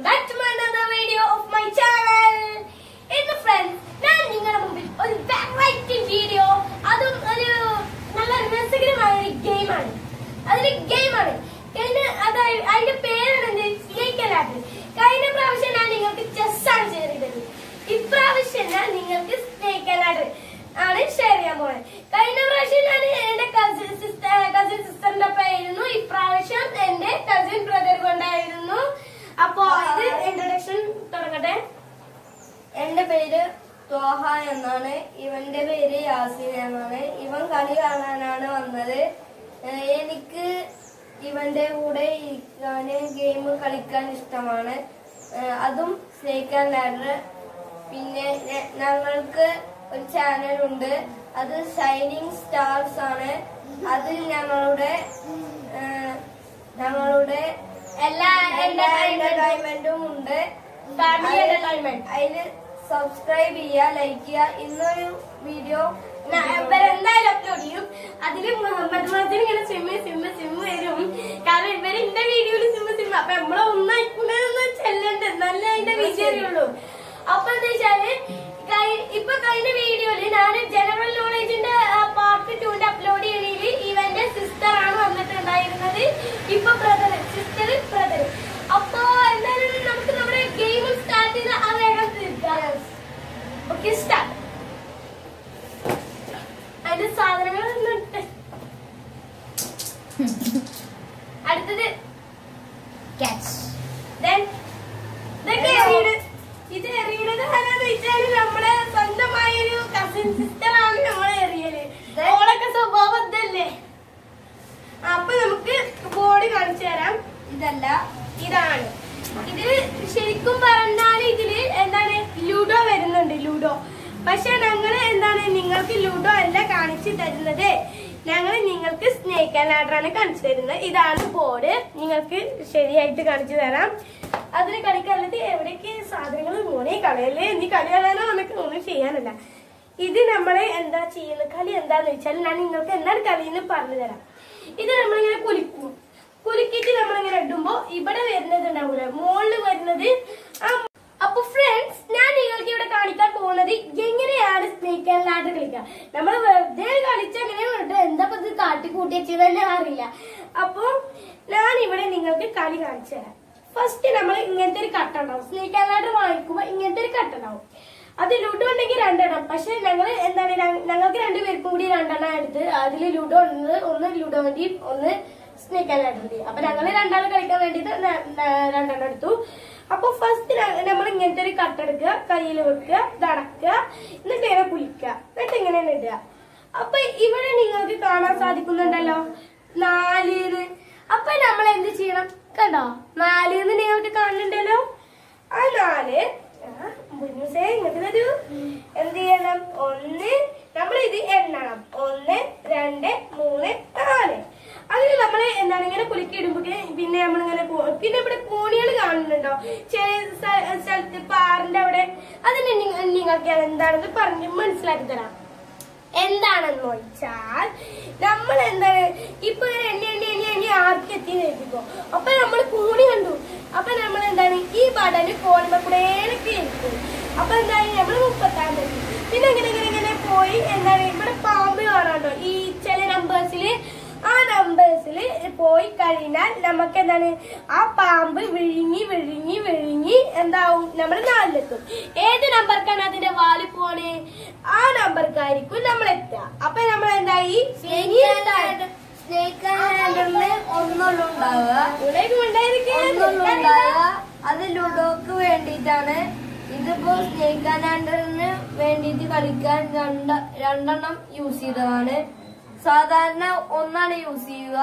back to another video of my channel. ഇന്ന് friends, ഞാൻ നിങ്ങളുടെ മുമ്പിൽ ഒരു വെറൈറ്റി വീഡിയോ അതും ഒരു നല്ല രസകരമായ ഒരു ഗെയിമാണ് അതൊരു ഗെയിമാണ് അതായത് അതിന്റെ പേരാണ് എന്ത് സ്നേക്ക് അലാട്ട് കഴിഞ്ഞ പ്രാവശ്യം ഞാൻ നിങ്ങൾക്ക് ചെസ് ആണ് ചെയ്തിരുന്നത് ഇപ്രാവശ്യം ഞാൻ നിങ്ങൾക്ക് സ്നേക്ക് അലാട്ട് ആണ് ഷെയർ ചെയ്യാൻ പോകുന്നത് കഴിഞ്ഞ പ്രാവശ്യം ഞാൻ എന്റെ കസിൻ സിസ്റ്റർ കസിൻ സിസ്റ്ററിന്റെ ഒപ്പം ആയിരുന്നു ഇപ്രാവശ്യം എന്റെ കസിൻ ബ്രദർ കൊണ്ടായിരുന്നു അപ്പോ ഇത് ഇൻട്രൊഡക്ഷൻ തുടങ്ങട്ടെ എന്റെ പേര് ത്വാഹ എന്നാണ് ഇവന്റെ പേര് യാസിൻ എന്നാണ് ഇവൻ കളി കാണാനാണ് വന്നത് ഏഹ് എനിക്ക് ഇവന്റെ കൂടെ ഇരിക്കാന് ഗെയിം കളിക്കാൻ ഇഷ്ടമാണ് ഏഹ് അതും സ്നേക്ക് ആൻഡ് ലാഡർ പിന്നെ ഞ- ഞങ്ങൾക്ക് ഒരു ചാനൽ ഉണ്ട് അത് ഷൈനിങ് സ്റ്റാർസ് ആണ് അതിൽ ഞങ്ങളുടെ ഏഹ് ഞങ്ങളുടെ എല്ലാ എല്ലാ entertainment ഉം എന്റർടൈൻമെന്റും ഉണ്ട് Family entertainment. അതിന് സബ്സ്ക്രൈബ് ചെയ്യുക ലൈക്ക് ചെയ്യുക ഇന്നൊരു വീഡിയോ ഇവരെന്തായാലും അപ്ലോഡ് ചെയ്യും അതില് മുഹമ്മദ് മാസിന് ഇങ്ങനെ സിമ്മ് സിമ്മ് സിമ്മ് വരും കാരണം ഇവര് എന്റെ വീഡിയോയില് സിമ്മ് സിമ്മ് അപ്പൊ നമ്മളെ ഒന്നായിക്കൂടെന്ന് ചെല്ലണ്ട് നല്ല അതിന്റെ വിജയമുള്ളൂ അപ്പൊ എന്താ വെച്ചാല് കഴി- ഇപ്പൊ കഴിഞ്ഞ വീഡിയോയില് ഞാൻ ജനറൽ നോളേജിന്റെ പാർട്ട് ടൂന്റെ അപ്ലോഡ് ചെയ്യണേല് ഇവന്റെ സിസ്റ്റർ ആണ് വന്നിട്ടുണ്ടായിരുന്നത് ഇപ്പൊ ബ്രദർ സിസ്റ്റർ ബ്രദർ അപ്പൊ എന്തായാലും നമുക്ക് നമ്മുടെ ഗെയിം സ്റ്റാർട്ട് ചെയ്ത് ആ വേഗം തീർക്കാം ഓക്കെ സ്റ്റാർട്ട് അതിന്റെ സാധനങ്ങൾ ഒന്നുണ്ട് അടുത്തത് Then, ഇതൊക്കെ എറിയണത് ഇത് എറിയണത് ആരാന്ന് വെച്ചാല് നമ്മളെ സ്വന്തമായ ഒരു കസിൻ സിസ്റ്റർ ആണ് നമ്മളെ എറിയല് ഓളൊക്കെ സ്വഭാവം ഇതല്ലേ അപ്പൊ നമുക്ക് ബോർഡ് കാണിച്ചു തരാം ഇതല്ല ഇതാണ് ഇതില് ശരിക്കും പറഞ്ഞാൽ ഇതില് എന്താണ് ലുഡോ വരുന്നുണ്ട് ലുഡോ പക്ഷെ ഞങ്ങള് എന്താണ് നിങ്ങൾക്ക് ലുഡോ അല്ല കാണിച്ചു തരുന്നത് ഞങ്ങൾ നിങ്ങൾക്ക് സ്നേക്ക് ആൻഡ് ലാഡർ ആണ് കാണിച്ചു തരുന്നത് ഇതാണ് ബോർഡ് നിങ്ങൾക്ക് ശരിയായിട്ട് കാണിച്ചു തരാം അതിന് കളിക്കാനുള്ളത് എവിടേക്ക് സാധനങ്ങൾ മോനെ കളയല്ലേ നീ കളി കളയാനോ നമുക്ക് ഒന്നും ചെയ്യാനല്ല ഇത് നമ്മളെ എന്താ ചെയ്യുന്നത് കളി എന്താന്ന് വെച്ചാൽ ഞാൻ നിങ്ങൾക്ക് എന്താണ് കളി എന്ന് പറഞ്ഞു തരാം ഇത് നമ്മളിങ്ങനെ കുലിക്കും കുലുക്കിയിട്ട് നമ്മളിങ്ങനെ ഇടുമ്പോ ഇവിടെ വരുന്നത് ഉണ്ടാവൂല മുകളിൽ വരുന്നത് ആ അപ്പൊ ഫ്രണ്ട്സ് ഞാൻ നിങ്ങൾക്ക് ഇവിടെ കാണിക്കാൻ പോകുന്നത് എങ്ങനെയാണ് സ്നേക്ക് ആൻഡ് ലാഡർ കളിക്കുക നമ്മൾ വെറുതെ കളിച്ച അങ്ങനെ വിട്ട് എന്താ ഇപ്പൊ ഇത് കാട്ടി കൂട്ടി വെച്ചത് തന്നെ അറിയില്ല അപ്പൊ ഞാൻ ഇവിടെ നിങ്ങൾക്ക് കളി കാണിച്ചു തരാം ഫസ്റ്റ് നമ്മൾ ഇങ്ങനത്തെ ഒരു കട്ട ഉണ്ടാവും സ്നേക്ക് ആൻഡ് ലാഡർ വാങ്ങിക്കുമ്പോ ഇങ്ങനത്തെ ഒരു കട്ട ഉണ്ടാവും അത് ലുഡോ ഉണ്ടെങ്കിൽ രണ്ടെണ്ണം പക്ഷെ ഞങ്ങൾ എന്താണ് ഞ- ഞങ്ങൾക്ക് രണ്ടുപേർക്കും കൂടി രണ്ടെണ്ണം എടുത്ത് അതിൽ ലുഡോ ഉണ്ട് ഒന്ന് ലുഡോ വേണ്ടി ഒന്ന് സ്നേക്ക് ആൻഡ് ലാഡർ അപ്പൊ ഞങ്ങൾ രണ്ടാൾ കളിക്കാൻ വേണ്ടിട്ട് ന- ന- രണ്ടെണ്ണം എടുത്തു അപ്പൊ ഫസ്റ്റ് നമ്മൾ ഇങ്ങനത്തെ ഒരു കട്ട എടുക്കുക കയ്യിൽ വെക്കുക ഇതടക്കുക എന്നിട്ട് ഇങ്ങനെ കുളിക്കുക എന്നിട്ട് ഇങ്ങനെ ഇടുക അപ്പൊ ഇവിടെ നിങ്ങൾക്ക് കാണാൻ സാധിക്കുന്നുണ്ടല്ലോ നാലിന്ന് അപ്പൊ നമ്മൾ എന്ത് ചെയ്യണം കണ്ടോ നാലിന്ന് നിങ്ങൾക്ക് കാണുന്നുണ്ടല്ലോ ആ നാല് ആ, മുന്നൂസേ ഇങ്ങോട്ട് വരൂ എന്ത് ചെയ്യണം ഒന്ന് നമ്മൾ ഇത് എണ്ണണം ഒന്ന് രണ്ട് മൂന്ന് നാല് അതിന് നമ്മൾ എന്താണ് ഇങ്ങനെ കുലുക്കി ഇടുമ്പോ പിന്നെ നമ്മളിങ്ങനെ കോ- പിന്നെ ഇവിടെ കോണികൾ കാണുന്നുണ്ടോ ചെറിയ സ്ഥ- സ്ഥലത്ത് പാറിന്റെ അവിടെ അതിന് നിങ്ങ- നിങ്ങൾക്ക് എന്താണെന്ന് പറഞ്ഞ് മനസ്സിലാക്കി തരാം എന്താണെന്ന് വെച്ചാൽ നമ്മൾ എന്താണ് ഇപ്പൊ ഇങ്ങനെ എണ്ണി എണ്ണി എണ്ണി എണ്ണി ആർക്ക് എത്തി എത്തിക്കോ അപ്പൊ നമ്മൾ കോണി കണ്ടു അപ്പൊ നമ്മൾ എന്താണ് ഈ ബടന് കോണിമ കൂടെയൊക്കെ ഇരിക്കും അപ്പൊ എന്താണ് നമ്മൾ മുപ്പത്താം തീയതി പിന്നെ ഇങ്ങനെ ഇങ്ങനെ ഇങ്ങനെ പോയി എന്താണ് ഇവിടെ പാമ്പ് കാണാണ്ടോ ഈ ചില നമ്പേഴ്സിൽ ആ നമ്പേഴ്സിൽ പോയി കഴിഞ്ഞാൽ നമുക്ക് എന്താണ് ആ പാമ്പ് വിഴുങ്ങി വിഴുങ്ങി വിഴുങ്ങി എന്താവും നമ്മൾ നാലിലെത്തും ഏത് നമ്പർക്കാണ് അതിന്റെ വാല് പോണേ ആ നമ്പർക്കായിരിക്കും നമ്മൾ എത്തുക അപ്പൊ നമ്മൾ എന്തായി സ്നേക്ക് ആൻഡ് സ്നേക്ക് ആൻഡ് ലാഡറിന് ഒന്നുള്ളൂ ഉണ്ടാവുക ഇവിടേക്ക് ഒന്നുള്ളൂ ഉണ്ടാവുക അത് ലുഡോക്ക് വേണ്ടിയിട്ടാണ് ഇതിപ്പോ സ്നേക്ക് ആൻഡ് ലാഡറിന് വേണ്ടിയിട്ട് കളിക്കാൻ രണ്ട് രണ്ടെണ്ണം യൂസ് ചെയ്തതാണ് സാധാരണ ഒന്നാണ് യൂസ് ചെയ്യുക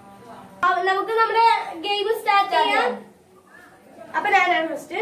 ആ, നമുക്ക് നമ്മുടെ ഗെയിം സ്റ്റാർട്ട് ചെയ്യാം അപ്പൊ ഞാനാണ് ഫസ്റ്റ്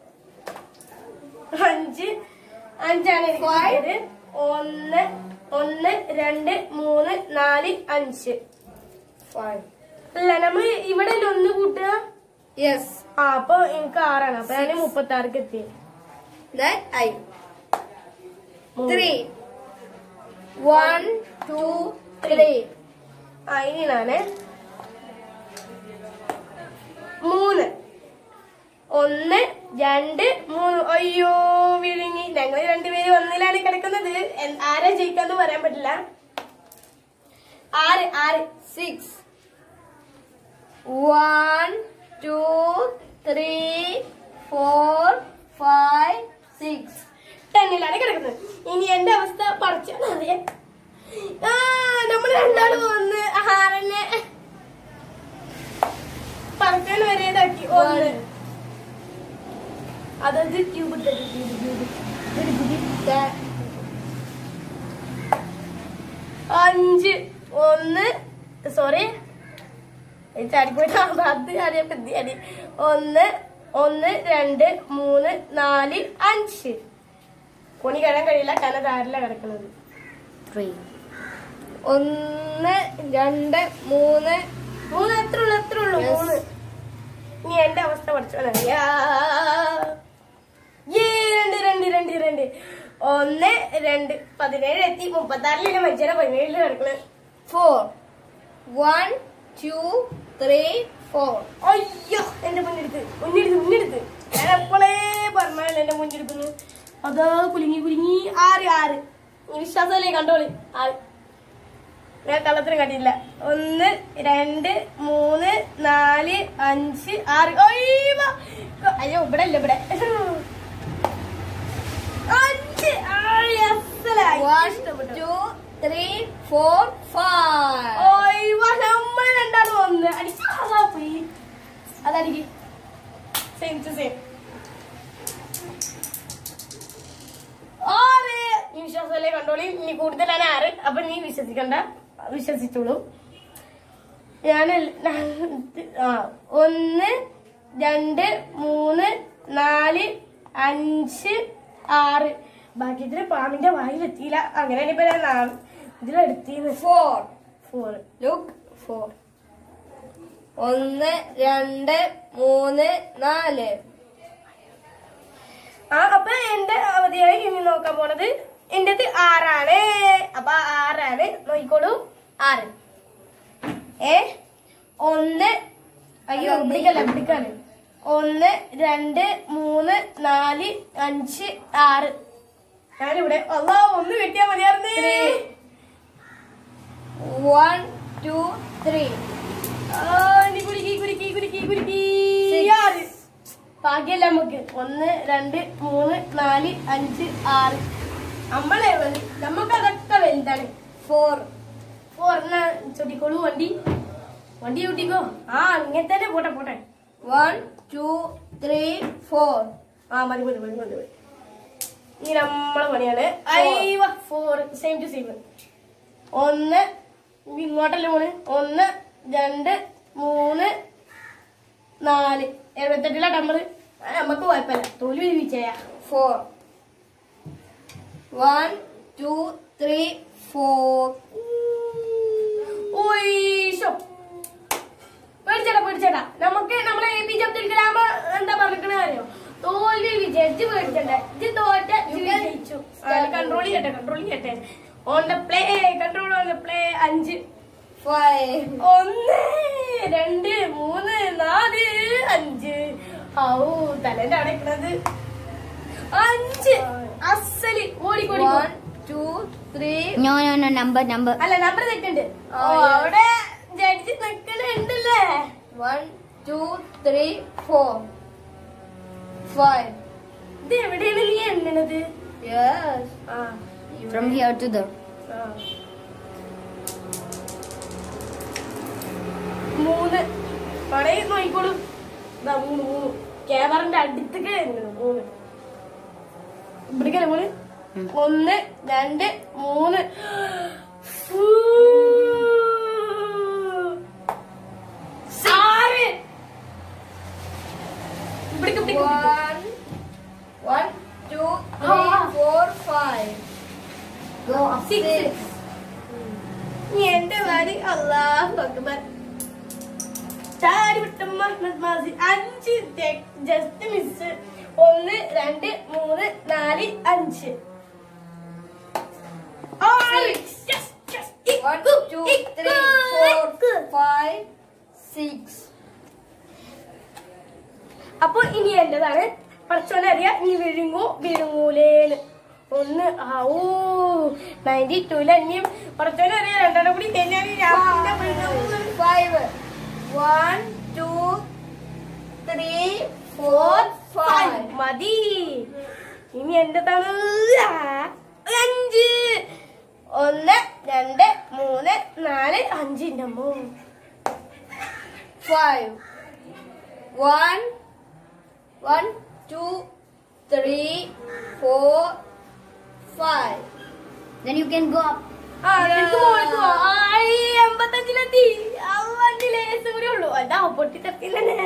അഞ്ച് അഞ്ചാണ് എനിക്ക് കിട്ടിയത്. ഒന്ന് ഒന്ന് രണ്ട് മൂന്ന് നാല് അഞ്ച് അല്ല നമ്മൾ ഇവിടെ അല്ലേ ഒന്ന് കൂട്ടുക യെസ് ആ അപ്പൊ എനിക്ക് ആറാണ് അപ്പൊ ഞാൻ മുപ്പത്തി ആർക്ക് എത്തി ഐ ത്രീ വൺ ടു ത്രീ ആ ഇനി ഞാന് മൂന്ന് ഒന്ന് രണ്ട് മൂന്ന് അയ്യോ വിഴുങ്ങി ഞങ്ങൾ രണ്ടുപേര് ഒന്നിലാണ് കിടക്കുന്നത് എൻ- ആരാ ജയിക്കാന്ന് പറയാൻ പറ്റില്ല ആറ് ആറ് six one two three four five six ടെന്നിലാണ് കിടക്കുന്നത് ഇനി എന്റെ അവസ്ഥ പറിച്ചാണ് അറിയാം ആ നമ്മൾ രണ്ടാളും ഒന്ന് ആറന്നെ പറക്കാൻ വരെ ഇതാക്കി ഒന്ന് അതത് ട്യൂബ് ഇട്ടത് ട്യൂബ് ട്യൂബ് അഞ്ച് ഒന്ന് സോറി ചാടിപ്പോയിട്ട് അത് അറിയാൻ പറ്റി ഒന്ന് ഒന്ന് രണ്ട് മൂന്ന് നാല് അഞ്ച് പൊണി കഴിയാൻ കഴിയില്ല കാരണം താരില കിടക്കുന്നത് ത്രീ ഒന്ന് രണ്ട് മൂന്ന് മൂന്ന് എത്ര ഉള്ളു എത്ര ഉള്ളു Yes. മൂന്ന് ഇനി എന്റെ അവസ്ഥ പഠിച്ചോ രണ്ട് രണ്ട് രണ്ട് രണ്ട് ഒന്ന് രണ്ട് പതിനേഴ് എത്തി മുപ്പത്തി ആറിലാണ് മനുഷ്യരെ പതിനേഴില് കിടക്കുന്നത് four one two three four അയ്യോ എന്റെ മുന്നെടുത്ത് മുന്നെടുത്ത് മുന്നെടുത്ത് ഞാൻ എപ്പോഴേ പറഞ്ഞാണ് എന്റെ മുന്നെടുക്കുന്നു അതാ കുലുങ്ങി കുലുങ്ങി ആറ് ആറ് ഈ വിശ്വാസമല്ലേ കണ്ടോളി ആറ് ഞാൻ കള്ളത്തിന് കണ്ടില്ല ഒന്ന് രണ്ട് മൂന്ന് നാല് അഞ്ച് ആറ് അയ്യോ അയ്യോ ഇവിടെ ഇല്ല ഇവിടെ അഞ്ച് ആറ് അസലായി വൺ ഇഷ്ടപ്പെട്ടു ടു ത്രീ ഫോർ ഫൈവ് ഓയ്യോ നമ്മൾ രണ്ടാളും ഒന്ന് അടിച്ചാ പോയി അതടിക്ക് സെയിം ടു സെയിം ആറ് നീ വിശ്വാസമല്ലേ കണ്ടോളി ഇനി കൂടുതലാണ് ആറ് അപ്പൊ നീ വിശ്വസിക്കണ്ട വിശ്വസിച്ചോളൂ ഞാൻ ആ ഒന്ന് രണ്ട് മൂന്ന് നാല് അഞ്ച് ആറ് ബാക്കി ഇതിന് പാമ്പിന്റെ വായിലെത്തിയില്ല അങ്ങനെയാണ് ഇപ്പൊ ഞാൻ നാ- ഇതിലെടുത്തിന്ന് ഫോർ ഫോർ ലുക്ക് ഫോർ ഒന്ന് രണ്ട് മൂന്ന് നാല് ആ അപ്പൊ എന്റെ അവധിയായി ഇനി നോക്കാൻ പോണത് എന്റേത് ആറാണ് അപ്പൊ ആറാണ് നോക്കിക്കോളൂ ആറ് ഏ ഒന്ന് അയ്യോ ഇവിടേക്കല്ല ഇവിടേക്കാണ് ഒന്ന് രണ്ട് മൂന്ന് നാല് അഞ്ച് ആറ് ഞാനിവിടെ അല്ലാ ഒന്ന് കിട്ടിയാ മതിയായിരുന്നേ വൺ ടു ത്രീ ആ, ഇനി കുലുക്കി കുലുക്കി കുലുക്കി കുലുക്കി Six. ആറ് ഭാഗ്യല്ല നമുക്ക് ഒന്ന് രണ്ട് മൂന്ന് നാല് അഞ്ച് ആറ് നമ്മളെ വലു- നമുക്ക് അതൊക്കെ വലുതാണ് ഫോർ ഫോറിന ചൊട്ടിക്കോളൂ വണ്ടി വണ്ടി ചൂട്ടിക്കോ ആ ഇങ്ങനെ തന്നെ പോട്ടെ പോട്ടെ വൺ ടു ത്രീ ഫോർ ആ മതി മതി മതി മതി മതി ഇനി നമ്മളെ പണിയാണ് ഐവ ഫോർ സെയിം ടു സെയിം ഒന്ന് ഇനി ഇങ്ങോട്ടല്ലേ പോണ് ഒന്ന് രണ്ട് മൂന്ന് നാല് എഴുപത്തെട്ടിലെ നമ്പർ നമുക്ക് കുഴപ്പമില്ല തോൽവി വിജയ four one two three four ഓയ്ശോ പേടിച്ചേട്ടാ പേടിച്ചേട്ടാ നമുക്ക് നമ്മളെ A P J Abdul Kalam എന്താ പറഞ്ഞിരിക്കണ അറിയോ തോൽവി വിജയിച്ച് പേടിച്ചണ്ട ഇത് തോറ്റ ഇജ്ജ് വിജയിച്ചു കൺട്രോൾ ചെയ്യട്ടെ കൺട്രോൾ ചെയ്യട്ടെ on the play control on the play അഞ്ച് ഫൈവ് ഒന്ന് രണ്ട് മൂന്ന് നാല് അഞ്ച് ഔ തലേന്റെ അവിടെ നിക്കണത് അഞ്ച് അസല് ഓടിക്കോടി one two three No, no, no, number, number. അല്ല നമ്പർ തെറ്റുണ്ട് ആ, ഓ yes. അവിടെ ജഡ്ജി നിക്കണുണ്ടല്ലേ one two three four five ഇത് എവിടെയാണ് നീ എണ്ണണത് യെസ് ആ From here to there. ആ. മൂന്ന് പടയിൽ നോക്കിക്കോളൂ ദാ മൂന്ന് മൂന്ന് ക്യാമറന്റെ അടുത്തേക്ക് വരുന്നത് മൂന്ന് ഇവിടേക്കല്ലേ മോള് ഉം. ഒന്ന് രണ്ട് മൂന്ന് ഫൂ. ആറ് ഇവിടേക്ക് ഇവിടേക്ക് വൺ വൺ ടു ത്രീ ആ. ഫോർ ഫൈവ് സിക്സ് നീ എന്റെ വാരി അള്ളാഹു അക്ബർ ചാരി വിട്ടം മുഹമ്മദ് മാസി അഞ്ച് ജസ്റ്റ് മിസ് ഒന്ന് രണ്ട് മൂന്ന് നാല് അഞ്ച് ആറ് Yes, yes. വൺ ഇക്കു, ടു ഇക്കു, ത്രീ ഫോർ ഇക്കു. ഫൈവ് സിക്സ് അപ്പൊ ഇനി എന്റേതാണ് പഠിച്ചോനെ അറിയാം ഇനി വിഴുങ്ങൂ വിഴുങ്ങൂലേന്ന് ഒന്ന് ആ ഓ നയൻറ്റി ടൂല് ഇനി പഠിച്ചോനെ അറിയാം രണ്ടെണ്ണം കൂടി കഴിഞ്ഞാൽ രാവിലെ വിഴുങ്ങൂ. Five one two three four five മതി ഇനി എന്റേതാണ് ആ, അഞ്ച് ഒന്ന് രണ്ട് മൂന്ന് നാല് അഞ്ചിന്റെ മൂന്ന് five. One, one, two, three, four, five. Then you can go up. ആ, എനിക്ക് മോൾക്ക് പോവാം. ആയി, എൺപത്തഞ്ചിലെത്തി അഞ്ച് ലേസ് കൂടി ഉള്ളൂ അതാ പൊട്ടി തപ്പില്ലേ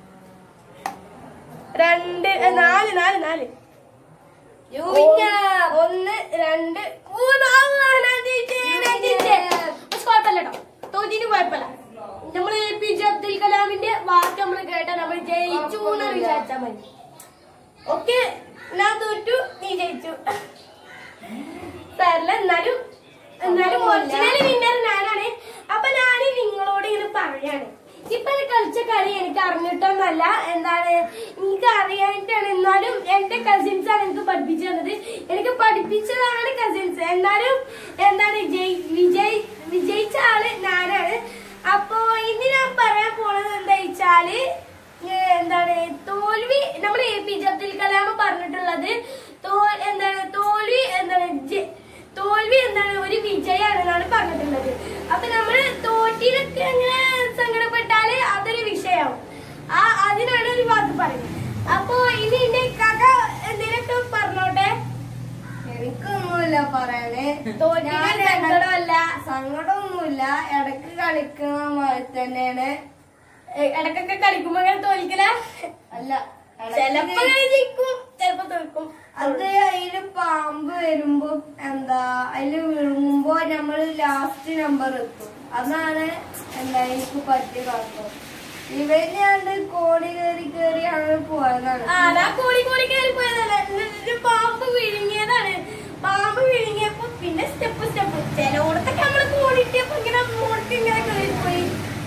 രണ്ട് ഏ, നാല് നാല് നാല് You winner. ഒന്ന് രണ്ട് മൂന്ന് നാല് അഞ്ച് അഞ്ച് പക്ഷെ കുഴപ്പമില്ല കേട്ടോ തോറ്റിന് കുഴപ്പമില്ല നമ്മള് എ പി ജെ അബ്ദുൽ കലാമിന്റെ വാക്ക് നമ്മൾ കേട്ടാ നമ്മൾ ജയിച്ചു എന്ന് വിചാരിച്ചാ മതി ഓക്കെ ഞാൻ തോറ്റു നീ ജയിച്ചു സാറില്ല എന്നാലും എന്നാലും ഒറിജിനൽ വിന്നർ ഞാനാണ് അപ്പൊ ഞാൻ നിങ്ങളോട് ഇങ്ങനെ പറയാണ് ഇപ്പൊ ഈ കളിച്ച കളി എനിക്ക് അറിഞ്ഞിട്ടൊന്നല്ല എന്താണ് എനിക്ക് അറിയാനായിട്ടാണ് എന്നാലും എന്റെ കസിൻസ് ആണ് എനിക്ക് പഠിപ്പിച്ചു തന്നത് എനിക്ക് പഠിപ്പിച്ചതാണ് കസിൻസ് എന്നാലും എന്താണ് ജയി വിജയ് വിജയിച്ച ആള് ഞാനാണ് അപ്പോ ഇനി ഞാൻ പറയാൻ പോണത് എന്താ വെച്ചാല് ഏ, എന്താണ് തോൽവി നമ്മൾ A P J Abdul Kalam പറഞ്ഞിട്ടുള്ളത് തോ- എന്താണ് തോൽവി എന്താണ് ജെ- തോൽവി എന്താണ് ഒരു വിജയാണെന്നാണ് പറഞ്ഞിട്ടുള്ളത് അപ്പൊ നമ്മള് തോറ്റിനൊക്കെ അങ്ങനെ സങ്കടപ്പെട്ടാല് അതൊരു വിഷയമാവും ആ അതിനാണ് ഒരു വാക്ക് പറയുന്നത് അപ്പൊ ഇനി എന്റെ കഥ എന്തെങ്കിലുമൊക്കെ പറഞ്ഞോട്ടെ എനിക്കൊന്നുമില്ല പറയാന് തോറ്റിന് ഞാൻ സങ്കടമല്ല സങ്കടമൊന്നുമില്ല ഇടക്ക് കളിക്കുന്ന മാതിരി തന്നെയാണ് ഏ, ഇടയ്ക്കൊക്കെ കളിക്കുമ്പോ അങ്ങനെ തോൽക്കല അല്ല ചെലപ്പോ ഇടക്ക് ജയിക്കും ചെലപ്പോ തോൽക്കും അത് അതില് പാമ്പ് വരുമ്പോ എന്താ അതില് വിഴുങ്ങുമ്പോ നമ്മള് ലാസ്റ്റ് നമ്പർ എത്തും അതാണ് എന്താ എനിക്ക് പറ്റിയ കുഴപ്പം ഇവനാണ്ട് കോടി കയറി കയറി അങ്ങനെ പോയതാണ് ആ, ഞാൻ കൂടി കൂടി കയറി പോയതല്ല എന്നിട്ട് പാമ്പ് വിഴുങ്ങിയതാണ് പാമ്പ് വിഴുങ്ങിയപ്പോ പിന്നെ സ്റ്റെപ്പ് സ്റ്റെപ്പ് ചിലയിടത്തൊക്കെ നമ്മള് കൂടിട്ടിയപ്പോ ഇങ്ങനെ മുകളിൽ ഇങ്ങനെ കയറി പോയി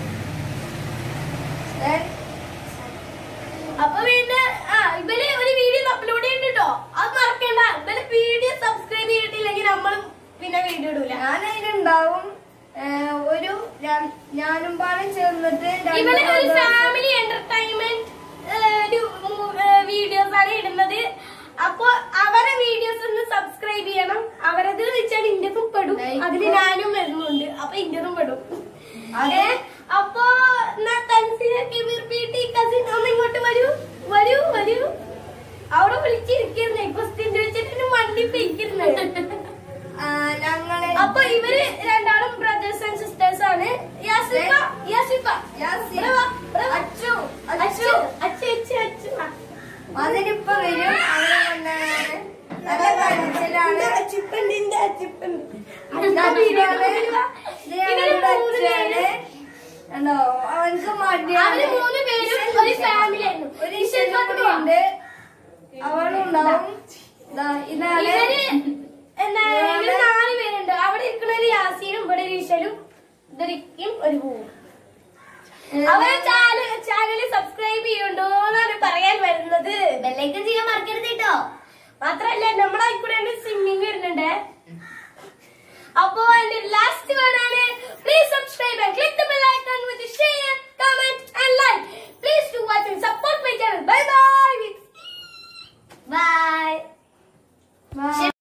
Then അപ്പൊ പിന്നെ ആ ഇവര് ഒരു വീഡിയോ അപ്ലോഡ് ചെയ്തിട്ടോ അത് മറക്കണ്ട ഇവര് വീഡിയോ സബ്സ്ക്രൈബ് ചെയ്തിട്ടില്ലെങ്കിൽ നമ്മൾ പിന്നെ വീഡിയോ ഇടൂല ഞാൻ അതിലുണ്ടാവും ഏഹ്, ഒരു ര- ഞാനും പാടും ചേർന്നിട്ട് രണ്ട് ഇവര് ഒരു brothers- ഫാമിലി എന്റർടൈൻമെന്റ് ഒരു വീഡിയോസ് ആണ് ഇടുന്നത് അപ്പൊ അവരെ വീഡിയോസ് ഒന്ന് സബ്സ്ക്രൈബ് ചെയ്യണം അവരത് വെച്ചാൽ ഇന്ത്യക്കും പെടും Like. അതിന് ഞാനും വരുന്നുണ്ട് അപ്പൊ ഇന്ത്യനും പെടും അതെ. ഏ, അപ്പൊ എന്നാ തൻസീന കിബിർ പീട്ടി കസിൻ ഒന്ന് ഇങ്ങോട്ട് വരൂ വരൂ വരൂ അവിടെ വിളിച്ചിരിക്കുന്നേ ക്വസ്റ്റ്യൻ ചോദിച്ചിട്ട് വണ്ടി പെയ്ക്കുന്നത് ആ, ഞങ്ങള് അപ്പൊ ഇവര് രണ്ടാളും ബ്രദേഴ്സ് ആൻഡ് സിസ്റ്റേഴ്സ് ആണ് യാസിഫ യാസിഫ യാസി, ഇവിടെ വാ, ഇവിടെ വാ. അച്ചു അച്ചു അച്ചു അച്ചു അച്ചു അച്ചു വാ. അതിനിപ്പ വരും അവര് വന്നതാണ് നല്ല കരച്ചിലാണ് ഇന്റെ അച്ചിപ്പുണ്ട്, ഇന്റെ അച്ചിപ്പുണ്ട്. ഇതാ അടുത്ത വീഡിയോ ഇതാണ്. ഇവര് ഇത് ഇവര് ഞങ്ങളുടെ മൂന്ന് അച്ഛനാണ് പേര് കണ്ടോ അവൻക്ക് മടിയാണ് അവര് മൂന്ന് പേരും ഒരു ഫാമിലി ആയിരുന്നു ഒരു ഇഷനും കൂടി ഉണ്ട് അവളും ഉണ്ടാവും ദാ ഇതാണ് ഇവര് എന്താ ഇവര് നാല് പേരുണ്ട് അവിടെ ഇരിക്കുന്ന ഒരു യാസീനും ഇവിടെ ഒരു ഇഷലും ഇതൊരിക്കും ഒരു പൂവും അവരെ ചാനൽ ചാനൽ സബ്സ്ക്രൈബ് ചെയ്യണ്ടോ എന്നാണ് പറയാൻ വരുന്നത് ബെല്ലൈക്കൻ ചെയ്യാൻ മറക്കരുത് കേട്ടോ മാത്രല്ല നമ്മളെ കൂടെ സ്വിമ്മിങ് വരുന്നുണ്ട് അപ്പോ എന്റെ ലാസ്റ്റ് വേർഡാണ് please subscribe and click the bell icon with share comment and like please do watch and